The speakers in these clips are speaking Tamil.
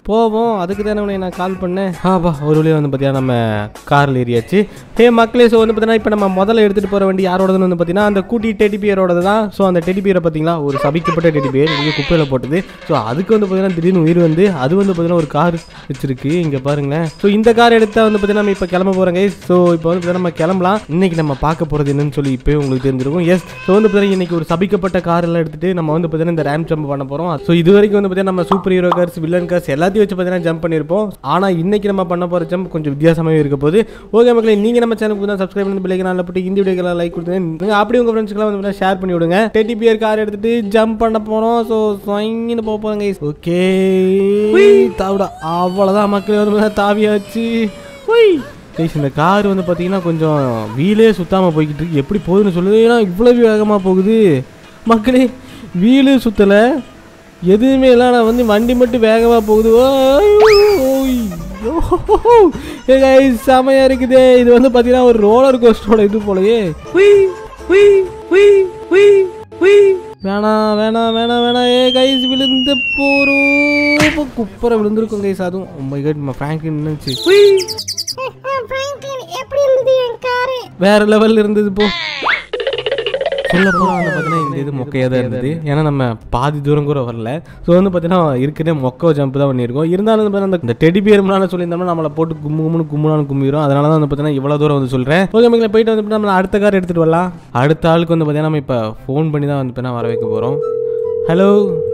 போவோம் அதுக்கு தானே உன்னை நான் கால் பண்ணேன் ஆப்பா ஒரு வழியாக வந்து பார்த்தீங்கன்னா நம்ம காரில் ஏறியாச்சு ஹே மக்களே ஸோ வந்து பார்த்தீங்கன்னா இப்போ நம்ம முதல்ல எடுத்துகிட்டு போகிற வண்டி யாரோடதுன்னு வந்து பார்த்தீங்கன்னா அந்த கூட்டி டெடி பியரோடது தான் ஸோ அந்த டெடி பியரை பார்த்தீங்களா ஒரு சபிக்கப்பட்ட டெடி பியர் இங்கே குப்பையில் போட்டது ஸோ அதுக்கு வந்து பார்த்தீங்கன்னா திடீர்னு உயிர் வந்து அது வந்து பார்த்தீங்கன்னா ஒரு கார் வச்சிருக்கு இங்கே பாருங்களேன் ஸோ இந்த கார் எடுத்தால் வந்து பார்த்தீங்கன்னா நம்ம இப்போ கிளம்ப போகிறோங்க ஸோ இப்போ வந்து பார்த்தீங்கன்னா நம்ம கிளம்பலாம் இன்னைக்கு நம்ம பார்க்க போகிறது என்னன்னு சொல்லி இப்போயே உங்களுக்கு தெரிஞ்சிருக்கும் எஸ் ஸோ வந்து பார்த்தீங்கன்னா இன்னைக்கு ஒரு சபிக்கப்பட்ட கார் எல்லாம் எடுத்துட்டு நம்ம வந்து பார்த்தீங்கன்னா இந்த ரேம் ஜம்ப் பண்ண போகிறோம் ஸோ இது வரைக்கும் வந்து பார்த்தீங்கன்னா நம்ம super hero cars villain cars எல்லாத்தையும் வச்சு பார்த்தீங்கன்னா ஜம்ப் பண்ணியிருப்போம் ஆனால் இன்னைக்கு நம்ம பண்ண போகிற ஜம்ப் கொஞ்சம் வித்தியாசமாகவே இருக்க போது ஓகே மக்களே நீங்கள் நம்ம சேனலுக்கு தான் சப்ஸ்கிரைப் பண்ணி பிள்ளைங்க நல்ல போட்டு இந்த வீடியோக்கெல்லாம் லைக் கொடுத்துருங்க அப்படி உங்கள் ஃப்ரெண்ட்ஸ்க்கெல்லாம் வந்து ஷேர் பண்ணி விடுங்க டெட்டி பியர் கார் எடுத்துட்டு ஜம்ப் பண்ண போகிறோம் ஸோ ஸ்வைங்கன்னு போக போகிறோங்க ஓகே தாவிடா அவ்வளோதான் மக்களே வந்து பார்த்தீங்கன்னா தாவியாச்சு ஒய் கைஸ் இந்த கார் வந்து பார்த்தீங்கன்னா கொஞ்சம் வீலே சுத்தாமல் போய்கிட்டு இருக்கு எப்படி போகுதுன்னு சொல்லுது ஏன்னா இவ்வளவு வேகமாக போகுது மக்களே வீலு சுத்தலை எதுவுமே இல்லை நான் வந்து வண்டி மட்டும் வேகமாக போகுது ஓய், ஓய். ஏ guys, செமையா இருக்குதே இது வந்து பார்த்தீங்கன்னா ஒரு ரோலர் கோஸ்டரோட இது போலயே உய், உய், உய், உய், உய். வேணாம் வேணாம் வேணாம் வேணாம் ஏ கைஸ் விழுந்து போறோம் குப்பரை விழுந்திருக்கும் கைஸ் அதுவும் oh my god நம்ம ஃப்ராங்க்லின் நின்னுச்சு உய். பிராங்க்லின் எப்படி இருந்தது என் காரு வேற லெவல்ல இருந்தது போ சொல்ல போனால் வந்து பார்த்தீங்கன்னா இந்த இது மொக்கையாக தான் இருந்தது ஏன்னா நம்ம பாதி தூரம் கூட வரல ஸோ வந்து பார்த்தீங்கன்னா இருக்கிறதே மொக்க ஜம்ப் தான் பண்ணியிருக்கோம் இருந்தாலும் வந்து பார்த்தீங்கன்னா இந்த டெடி பியர் முன்னாடி சொல்லியிருந்தோம்னா நம்மளை போட்டு கும்மு கும்முன்னு கும்முனான்னு கும்பிடும் அதனால தான் வந்து பார்த்தீங்கன்னா இவ்வளோ தூரம் வந்து சொல்கிறேன் ஓகே மக்களே போயிட்டு வந்து நம்ம அடுத்த கார் எடுத்துகிட்டு வரலாம் அடுத்த ஆளுக்கு வந்து பார்த்தீங்கன்னா நம்ம இப்போ ஃபோன் பண்ணி தான் வந்து பார்த்தீங்கன்னா வர வைக்க போகிறோம் ஹலோ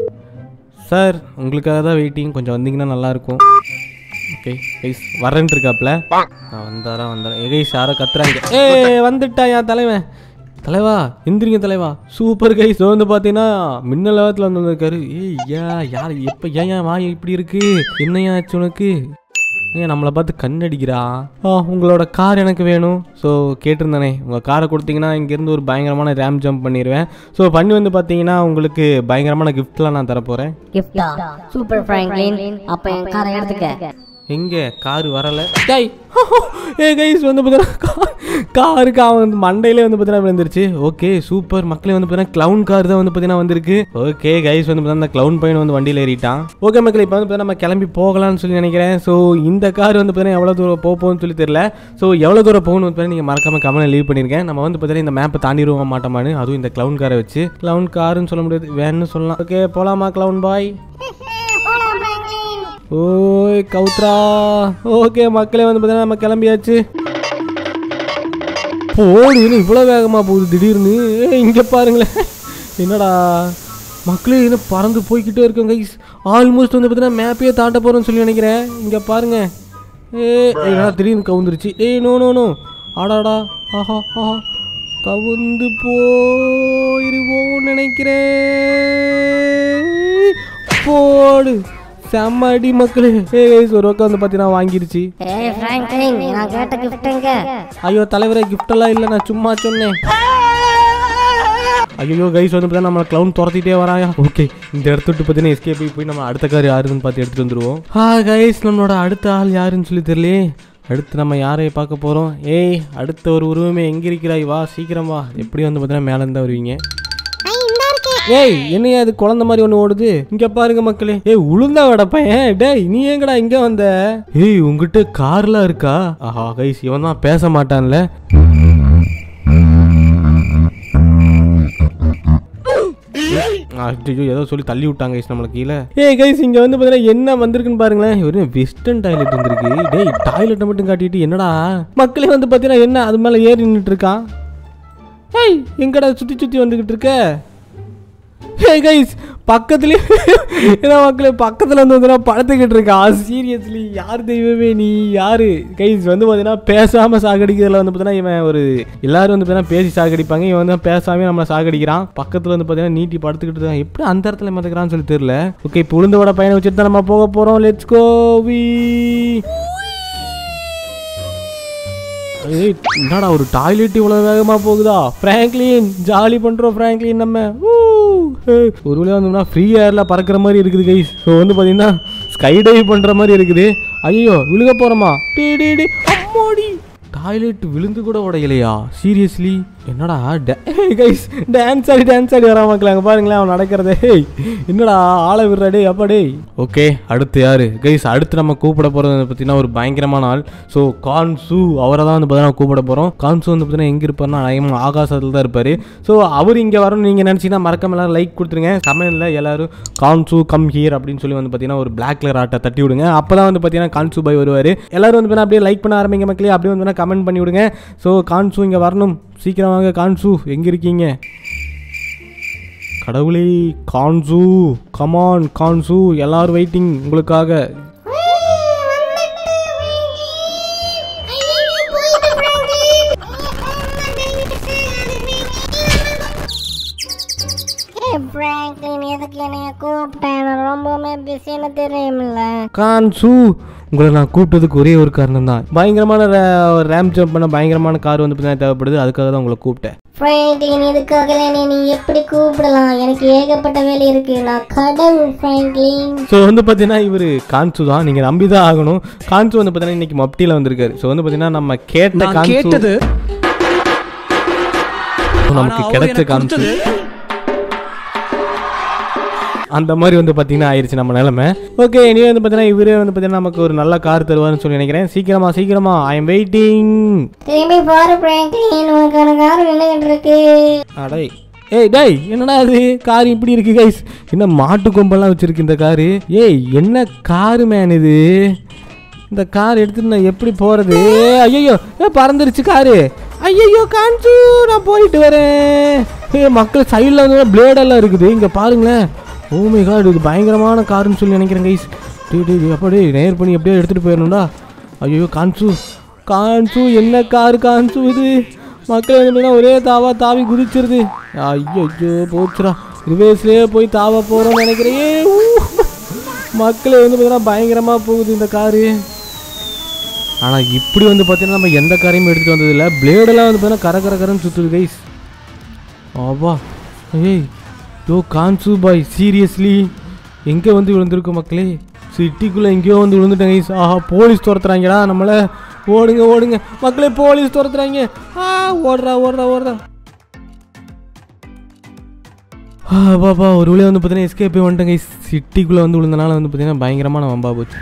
சார் உங்களுக்காக தான் வெயிட்டிங் கொஞ்சம் வந்தீங்கன்னா நல்லாயிருக்கும் ஓகே கைஸ் வரேன்ட்டு இருக்காப்ல நான் வந்தாரா வந்தாரா ஏ கைஸ் யாரோ கத்துறாங்க ஏ வந்துட்டா என் தலைவன் தலைவா எந்திரிங்க தலைவா சூப்பர் கைஸ் வந்து பார்த்தீங்கன்னா மின்னல் லெவத்தில் வந்து வந்திருக்காரு ஏய் யா யார் எப்போ ஏன் ஏன் வாய் இப்படி இருக்கு என்னையா ஆச்சு உனக்கு ஏன் நம்மளை பார்த்து கண்ணடிக்கிறா ஆ உங்களோட கார் எனக்கு வேணும் ஸோ கேட்டிருந்தானே உங்கள் காரை கொடுத்தீங்கன்னா இங்கேருந்து ஒரு பயங்கரமான ரேம் ஜம்ப் பண்ணிடுவேன் ஸோ பண்ணி வந்து பார்த்தீங்கன்னா உங்களுக்கு பயங்கரமான கிஃப்ட்லாம் நான் தரப்போகிறேன் கிஃப்டா சூப்பர் பிராங்க்லின் அப்ப என் காரை எடுத்துக்க எங்கே கார் வரலை டேய் ஏ கைஸ் வந்து பார்த்தீங்கன்னா காருக்கு அவன் வந்து மண்டையிலே வந்து பார்த்தீங்கன்னா விழுந்துருச்சு ஓகே சூப்பர் மக்களே வந்து பார்த்தீங்கன்னா க்ளவுன் கார் தான் வந்து பார்த்தீங்கன்னா வந்திருக்கு ஓகே கைஸ் வந்து பார்த்தீங்கன்னா அந்த க்ளவுன் பையன் வந்து வண்டியில் ஏறிட்டான் ஓகே மக்களே இப்போ வந்து பார்த்தீங்கன்னா நம்ம கிளம்பி போகலாம்னு சொல்லி நினைக்கிறேன் ஸோ இந்த கார் வந்து பார்த்தீங்கன்னா எவ்வளோ தூரம் போக போகும்னு சொல்லி தெரியல ஸோ எவ்வளோ தூரம் போகணும்னு வந்து நீங்கள் மறக்காம கமெண்ட் லீவ் பண்ணியிருக்கேன் நம்ம வந்து பார்த்தீங்கன்னா இந்த மேப்பை தாண்டிடுவோம் மாட்டோமான்னு அதுவும் இந்த க்ளவுன் காரை வச்சு க்ளவுன் காருன்னு சொல்ல முடியாது வேணும்னு சொல்லலாம் ஓகே போகலாமா க்ளவுன் பாய் ஓய் கவுத்ரா ஓகே மக்களே வந்து பார்த்தீங்கன்னா நம்ம கிளம்பியாச்சு போடுன்னு இவ்வளோ வேகமாக போகுது திடீர்னு ஏய், இங்கே பாருங்களேன் என்னடா மக்களே இன்னும் பறந்து போய்கிட்டே இருக்கோம் கைஸ் ஆல்மோஸ்ட் வந்து பார்த்தீங்கன்னா மேப்பையே தாண்ட போகிறோம்னு சொல்லி நினைக்கிறேன் இங்கே பாருங்க ஏ என்னடா திடீர்னு கவுந்துருச்சு ஏய் நோ நோ நோ ஆடாடா ஆஹா ஆஹா கவுந்து போயிருவோம் நினைக்கிறேன் போடு செம்ம அடி மக்களே ஏ கைஸ் ஒரு பக்கம் வந்து பார்த்தீங்கன்னா வாங்கிருச்சு ஏய் பிராங்க்லின் நான் கேட்ட கிஃப்ட் எங்க ஐயோ தலைவரே gift எல்லாம் இல்லை நான் சும்மா சொன்னேன் ஐயோ கைஸ் வந்து பார்த்தா நம்ம க்ளவுன் துரத்திட்டே வராயா ஓகே இந்த இடத்த விட்டு பார்த்தீங்கன்னா எஸ்கேப் போய் நம்ம அடுத்த கார் யாருன்னு பார்த்து எடுத்துட்டு வந்துருவோம் ஆ கைஸ் நம்மளோட அடுத்த ஆள் யாருன்னு சொல்லி தெரியலையே அடுத்து நம்ம யாரை பார்க்க போகிறோம் ஏய் அடுத்த ஒரு உருவமே எங்கே இருக்கிறாய் வா சீக்கிரம் வா எப்படி வந்து பார்த்தீங்கன்னா மேலே இருந்தா வருவீங்க ஏய் என்னையா இது குழந்தை மாதிரி ஒன்று ஓடுது இங்க பாருங்க மக்களே ஏய் உளுந்தா வட பையன் டேய் நீ எங்கடா இங்க வந்த ஏய் உங்ககிட்ட கார்லாம் இருக்கா ஆஹா கைஸ் இவன் தான் பேச மாட்டான்ல ஐயோ ஏதோ சொல்லி தள்ளி விட்டாங்க கைஸ் நம்மள கீழே ஏய் கைஸ் இங்க வந்து பார்த்தீங்கன்னா என்ன வந்திருக்குன்னு பாருங்களேன் ஒரு வெஸ்டர்ன் டாய்லெட் வந்திருக்கு டேய் டாய்லெட்டை மட்டும் காட்டிட்டு என்னடா மக்களே வந்து பார்த்தீங்கன்னா என்ன அது மேலே ஏறி நின்றுட்டு இருக்கான் ஏய் எங்கடா சுத்தி சுத்தி வந்துகிட்டு இருக்க ஹே கைஸ் பக்கத்துலேயே ஏன்னா மக்களே பக்கத்தில் வந்து வந்து படுத்துக்கிட்டு இருக்கா சீரியஸ்லி யார் தெய்வமே நீ யாரு கைஸ் வந்து பார்த்தீங்கன்னா பேசாமல் சாகடிக்கிறதுல வந்து பார்த்தீங்கன்னா இவன் ஒரு எல்லாரும் வந்து பார்த்தீங்கன்னா பேசி சாகடிப்பாங்க இவன் வந்து பேசாமே நம்மளை சாகடிக்கிறான் பக்கத்தில் வந்து பார்த்தீங்கன்னா நீட்டி படுத்துக்கிட்டு இருக்கான் எப்படி அந்த இடத்துல மறக்கிறான்னு சொல்லி தெரியல ஓகே இப்போ உளுந்தோட பையனை வச்சுட்டு தான் நம்ம போக போகிறோம் லெட்ஸ் கோவி ஏய் என்னடா ஒரு டாய்லெட் இவ்வளோ வேகமாக போகுதா ஃப்ராங்க்லின் ஜாலி பண்ணுறோம் ஃப்ராங்க்லின் நம்ம ஊ, ஏய், ஒரு வழியாக வந்தோம்னா ஃப்ரீ ஏரில் பறக்கிற மாதிரி இருக்குது கைஸ் ஸோ வந்து பார்த்தீங்கன்னா ஸ்கை டைவ் பண்ணுற மாதிரி இருக்குது ஐயோ விழுக போகிறோமா டே டே டே அம்மாடி டாய்லெட் விழுந்து கூட உடையலையா சீரியஸ்லி என்னடா கைஸ் டான்ஸ் ஆடி டான்ஸ் ஆடி வரா மக்கள் அங்கே பாருங்களேன் அவன் நடக்கிறதே ஹேய் என்னடா ஆளை விடுறா டேய் அப்பா டேய் ஓகே அடுத்து யாரு கைஸ் அடுத்து நம்ம கூப்பிட போகிறது வந்து பார்த்தீங்கன்னா ஒரு பயங்கரமான ஆள் ஸோ கான்சு அவரை தான் வந்து பார்த்தீங்கன்னா கூப்பிட போகிறோம் கான்சு வந்து பார்த்தீங்கன்னா எங்கே இருப்பார்னா அதிகமாக ஆகாசத்தில் தான் இருப்பார் ஸோ அவர் இங்கே வரணும்னு நீங்கள் நினச்சிங்கன்னா மறக்காம எல்லாரும் லைக் கொடுத்துருங்க கமெண்ட்டில் எல்லாரும் கான்சு கம் ஹியர் அப்படின்னு சொல்லி வந்து பார்த்தீங்கன்னா ஒரு பிளாக் கலர் ஆட்டை தட்டி விடுங்க அப்போ தான் வந்து பார்த்தீங்கன்னா கான்சு பாய் வருவார் எல்லாரும் வந்து பார்த்தீங்கன்னா அப்படியே லைக் பண்ண ஆரம்பிங்க மக்களே அப்படியே வந்து கமெண்ட் பண்ணி விடுங்க ஸோ கான்சு இங்கே வரணும் சீக்கிரம் வாங்க கான்சு எங்கே இருக்கீங்க கடவுளே கான்சு கமான் கான்சு எல்லாரும் வெயிட்டிங் உங்களுக்காக பிராங்க்லின் எதுக்கு என்னைய கூப்பிட்டேன் நான் ரொம்பவுமே பிஸின்னு தெரியுமில்ல கான்சு உங்களை நான் கூப்பிட்டதுக்கு ஒரே ஒரு காரணம் தான் பயங்கரமான ரேம் ஜம்ப் பண்ண பயங்கரமான கார் வந்து பார்த்தீங்கன்னா தேவைப்படுது அதுக்காக தான் உங்களை கூப்பிட்டேன் ஃப்ராங்க்லின் இதுக்காக என்னை நீ எப்படி கூப்பிடலாம் எனக்கு ஏகப்பட்ட வேலை இருக்கு நான் கடவுள் ஃப்ராங்க்லின் ஸோ வந்து பார்த்தீங்கன்னா இவர் கான்சு தான் நீங்கள் நம்பி தான் ஆகணும் கான்சு வந்து பார்த்தீங்கன்னா இன்னைக்கு மப்டியில் வந்திருக்காரு ஸோ வந்து பார்த்தீங்கன்னா நம்ம கேட்ட நான் கான்சு கேட்டது நமக்கு ஆனா அவர் கிடைச்ச எனக்கு கான்சு கொடுத்தது அந்த மாதிரி வந்து பார்த்தீங்கன்னா ஆயிடுச்சு நம்ம நிலமை ஓகே இனி வந்து பார்த்தீங்கன்னா இவரே வந்து பார்த்தீங்கன்னா நமக்கு ஒரு நல்ல கார் தருவார்னு சொல்லி நினைக்கிறேன் சீக்கிரமா சீக்கிரமா ஐ எம் வெயிட்டிங் திரும்பி பாரு ஃப்ராங்க்லின் உனக்கான கார் நின்றுகிட்டு இருக்கு அடை ஏய் டேய் என்னடா இது கார் இப்படி இருக்கு கைஸ் என்ன மாட்டு கொம்பெல்லாம் வச்சிருக்கு இந்த காரு ஏய் என்ன காரு மேன் இது இந்த கார் எடுத்துட்டு நான் எப்படி போறது ஐயோ ஏ பறந்துருச்சு காரு ஐயோ காஞ்சு நான் போயிட்டு வரேன் ஏ மக்கள் சைடில் வந்து பிளேடெல்லாம் இருக்குது இங்கே பாருங்களேன் ஓமை கார் இது பயங்கரமான காருன்னு சொல்லி நினைக்கிறேன் கைஸ் டே டே அப்படியே நேர் பண்ணி எப்படியோ எடுத்துகிட்டு போயிடணும்டா ஐயோ கான்சு கான்சு என்ன காரு கான்சு இது மக்கள் வந்து பார்த்தீங்கன்னா ஒரே தாவா தாவி குதிச்சிருது ஐயோ ஐயோ போச்சுடா ரிவேஸ்லேயே போய் தாவ போகிறோம்னு நினைக்கிறேன் ஏ, ஊ. மக்கள் வந்து பார்த்தீங்கன்னா பயங்கரமாக போகுது இந்த காரு ஆனால் இப்படி வந்து பார்த்தீங்கன்னா நம்ம எந்த காரையும் எடுத்துகிட்டு வந்ததில்லை பிளேடெல்லாம் வந்து பார்த்தீங்கன்னா கர கர கரன்னு சுற்றுது கைஸ் ஆவா ஏய் யோ கான்சு பாய் சீரியஸ்லி எங்கே வந்து விழுந்திருக்கு மக்களே சிட்டிக்குள்ளே எங்கேயோ வந்து விழுந்துட்டேன் கைஸ் ஆஹா போலீஸ் துரத்துறாங்கடா நம்மளை ஓடுங்க ஓடுங்க மக்களே போலீஸ் துரத்துறாங்க ஆ ஓடுறா ஓடுறா ஓடுறா ஆ பாப்பா ஒரு வழியாக வந்து பார்த்தீங்கன்னா எஸ்கேப் வந்துட்டேன் கைஸ் சிட்டிக்குள்ளே வந்து விழுந்தனால வந்து பார்த்தீங்கன்னா பயங்கரமான வம்பா போச்சு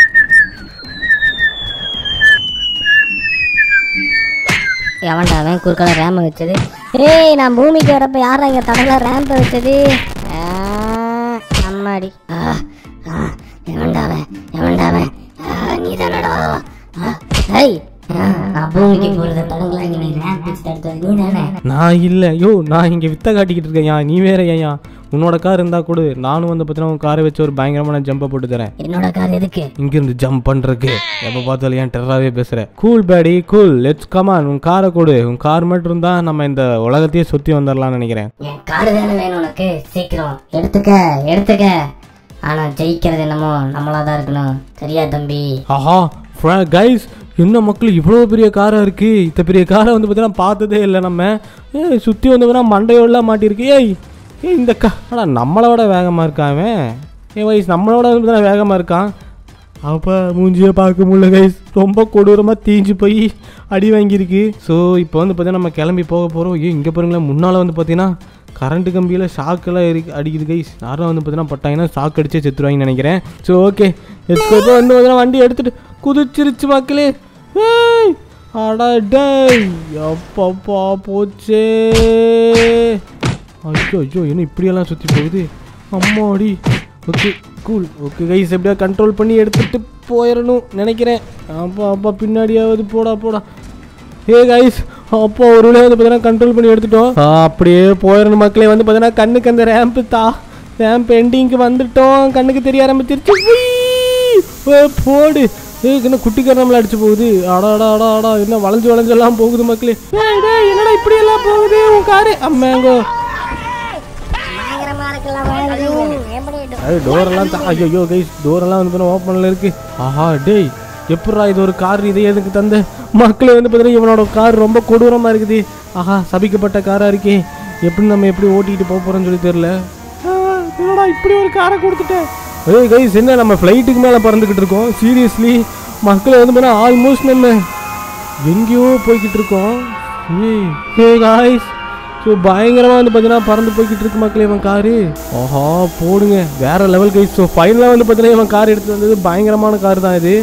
எவன்டா அவன் குறுக்கால ரேம் வச்சது ஏய் நான் பூமிக்கு வரப்ப யாரா இங்க தடல ரேம்ப் வச்சது ஆ, அம்மாடி ஆ, ஆ, எவன்டா அவன் எவன்டா அவன் நீ தானடா ஏய் ஆ, நான் பூமிக்கு போறது தடங்களா இங்க நீ ரேம்ப் வச்சு எடுத்தது நீ தானே நான் இல்லை யோ நான் இங்கே வித்த காட்டிக்கிட்டு இருக்கேன் ஏன் நீ வேற ஏன் உன்னோட கார் இருந்தால் கொடு நானும் வந்து பார்த்தீங்கன்னா உன் காரை வச்சு ஒரு பயங்கரமான ஜம்பை போட்டு தரேன் என்னோட கார் எதுக்கு இங்கிருந்து ஜம்ப் பண்ணுறக்கு எப்போ பார்த்தாலும் ஏன் டெரராகவே பேசுகிறேன் cool buddy cool let's come on உன் காரை கொடு உன் கார் மட்டும் இருந்தால் நம்ம இந்த உலகத்தையே சுற்றி வந்துடலாம்னு நினைக்கிறேன் என் கார் தானே வேணும் உனக்கு சீக்கிரம் எடுத்துக்க எடுத்துக்க ஆனா ஜெயிக்கிறது என்னமோ நம்மளா தான் இருக்கணும் சரியா தம்பி ஆஹா கைஸ் என்ன மக்கள் இவ்வளோ பெரிய காராக இருக்குது இத்த பெரிய காரை வந்து பார்த்தீங்கன்னா பார்த்ததே இல்லை நம்ம ஏய் சுற்றி வந்து பார்த்தா மண்டையோடலாம் மாட்டியிருக்கு ஏய் ஏய் இந்த கா ஆனால் நம்மளோட வேகமாக இருக்கான் அவன் ஏ வயசு நம்மளோட வந்து பார்த்தீங்கன்னா வேகமாக இருக்கான் அப்போ மூஞ்சியை பார்க்க முடியல கைஸ் ரொம்ப கொடூரமாக தீஞ்சு போய் அடி வாங்கியிருக்கு ஸோ இப்போ வந்து பார்த்தீங்கன்னா நம்ம கிளம்பி போக போகிறோம் ஏன் இங்கே பாருங்களேன் முன்னால் வந்து பார்த்தீங்கன்னா கரண்ட் கம்பியில் ஷாக்கெல்லாம் இருக்கு அடிக்குது கைஸ் யாரும் வந்து பார்த்தீங்கன்னா பட்டாங்கன்னா ஷாக் அடிச்சே செத்துருவாங்கன்னு நினைக்கிறேன் ஸோ ஓகே இப்போ வந்து பார்த்தீங்கன்னா வண்டி எடுத்துட்டு குதிச்சிருச்சு மக்களே ஏய் அடா டேய் எப்பப்பா போச்சே ஐயோ ஐயோ என்ன இப்படியெல்லாம் சுற்றி போகுது அம்மாடி ஓகே கூல் ஓகே கைஸ் எப்படியா கண்ட்ரோல் பண்ணி எடுத்துட்டு போயிடணும் நினைக்கிறேன் அப்பா அப்பா பின்னாடியாவது போடா போடா ஏ கைஸ் அப்போ ஒரு வழியாக வந்து பார்த்தீங்கன்னா கண்ட்ரோல் பண்ணி எடுத்துட்டோம் ஆ, அப்படியே போயிடணும் மக்களே வந்து பார்த்தீங்கன்னா கண்ணுக்கு அந்த ரேம்ப் தா ரேம்ப் எண்டிங்க்கு வந்துட்டோம் கண்ணுக்கு தெரிய ஆரம்பிச்சிருச்சு உய்ய்! ஏ, போடு ஏ என்ன குட்டிக்கார நம்மள அடிச்சு போகுது அடா அடா அடா அடா என்ன வளைஞ்சு வளைஞ்செல்லாம் போகுது மக்களே ஏய், டேய், என்னடா இப்படி எல்லாம் போகுது உன் காரு அம்மாங்கோ பயங்கரமா இருக்கலாம் எப்படி அது டோரெல்லாம் தா ஐயோ கைஸ் டோரெல்லாம் வந்து ஓப்பனில் இருக்கு ஆஹா டேய் எப்பட்றா இது ஒரு கார் இதை எதுக்கு தந்த மக்களே வந்து பார்த்தீங்கன்னா இவனோட கார் ரொம்ப கொடூரமாக இருக்குது ஆஹா சபிக்கப்பட்ட காராக இருக்கே எப்படி நம்ம எப்படி ஓட்டிக்கிட்டு போக போகிறோம்னு சொல்லி தெரில என்னடா இப்படி ஒரு காரை கொடுத்துட்டேன் ஏய் கைஸ் என்ன நம்ம ஃப்ளைட்டுக்கு மேலே பறந்துக்கிட்டு இருக்கோம் சீரியஸ்லி மக்களை வந்து பார்த்தா ஆல்மோஸ்ட் நம்ம எங்கேயோ போய்கிட்டு இருக்கோம் ஏய் ஹே காய்ஸ் ஸோ பயங்கரமாக வந்து பார்த்தீங்கன்னா பறந்து போய்கிட்டு இருக்கு மக்களே இவன் காரு ஆஹா போடுங்க வேற லெவல் கைஸ் ஸோ ஃபைனலாக வந்து பார்த்தீங்கன்னா இவன் கார் எடுத்து வந்தது பயங்கரமான கார் தான் இது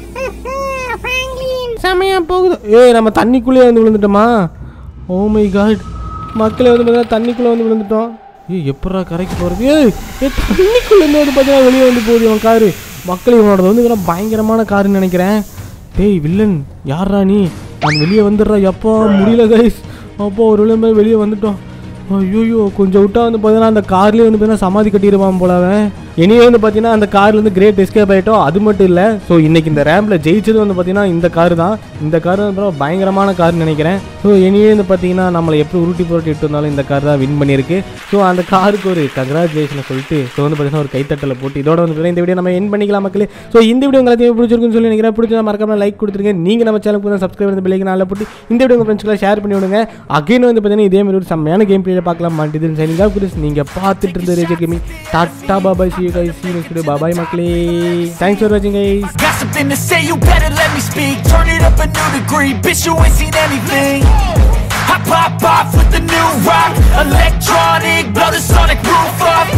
செமையா போகுது ஏய் நம்ம தண்ணிக்குள்ளேயே வந்து விழுந்துட்டோமா ஓ மை காட் மக்களே வந்து பார்த்தீங்கன்னா தண்ணிக்குள்ளே வந்து விழுந்துட்டோம் ஏய் எப்படா கரைக்கு போகிறது ஏய் ஏய் தண்ணிக்குள்ளேருந்து வந்து பார்த்தீங்கன்னா வெளியே வந்து போகுது இவன் காரு மக்கள் இவனோட வந்து இதெல்லாம் பயங்கரமான காருன்னு நினைக்கிறேன் டேய் வில்லன் யாரா நீ நான் வெளியே வந்துடுறா எப்போ முடியல கைஸ் அப்போ ஒரு விளம்பர வெளியே வந்துட்டோம் ஐயோ கொஞ்சம் விட்டா வந்து பார்த்தீங்கன்னா அந்த கார்லேயே வந்து பார்த்தீங்கன்னா சமாதி கட்டிடுவான் போல அவன் இனியே வந்து பார்த்தீங்கன்னா அந்த கார்லேருந்து கிரேட் எஸ்கேப் ஆகிட்டோம் அது மட்டும் இல்லை ஸோ இன்னைக்கு இந்த ரேம்பில் ஜெயிச்சது வந்து பார்த்தீங்கன்னா இந்த கார் தான் இந்த கார் வந்து பார்த்தீங்கன்னா பயங்கரமான கார்னு நினைக்கிறேன் ஸோ இனியே வந்து பார்த்தீங்கன்னா நம்மளை எப்படி உருட்டி புரட்டி இட்டு வந்தாலும் இந்த கார் தான் வின் பண்ணியிருக்கு ஸோ அந்த காருக்கு ஒரு கங்க்ராச்சுலேஷனை சொல்லிட்டு ஸோ வந்து பார்த்தீங்கன்னா ஒரு கைத்தட்டலை போட்டு இதோட வந்து பார்த்தீங்கன்னா இந்த வீடியோ நம்ம என் பண்ணிக்கலாம் மக்களே ஸோ இந்த வீடியோ உங்களுக்கு பிடிச்சிருக்குன்னு சொல்லி நினைக்கிறேன் பிடிச்சா மறக்காம லைக் கொடுத்துருங்க நீங்கள் நம்ம சேனலுக்கு வந்து சப்ஸ்கிரைப் பண்ணி பிள்ளைங்க நாளில் போட்டு இந்த வீடியோ உங்கள் ஃப்ரெண்ட்ஸ்க்குலாம் ஷேர் பண்ணி விடுங்க அகைன் வந்து பார்த்தீங்கன்னா இதே மாதிரி ஒரு செம்மையான கேம் பிளேல பார்க்கலாம் மாட்டேது சைனிங் ஆஃப் குருஸ் நீங்கள் பார்த்துட்டு இருந்த Razer gaming tata bye bye see guy see next bye bye மக்களே தேங்க்ஸ் ஃபார் வாட்சிங் guys Got something to say, you better let me speak. Turn it up a new degree, bitch, you ain't seen anything. I pop off with the new rock, electronic, blow the sonic roof up.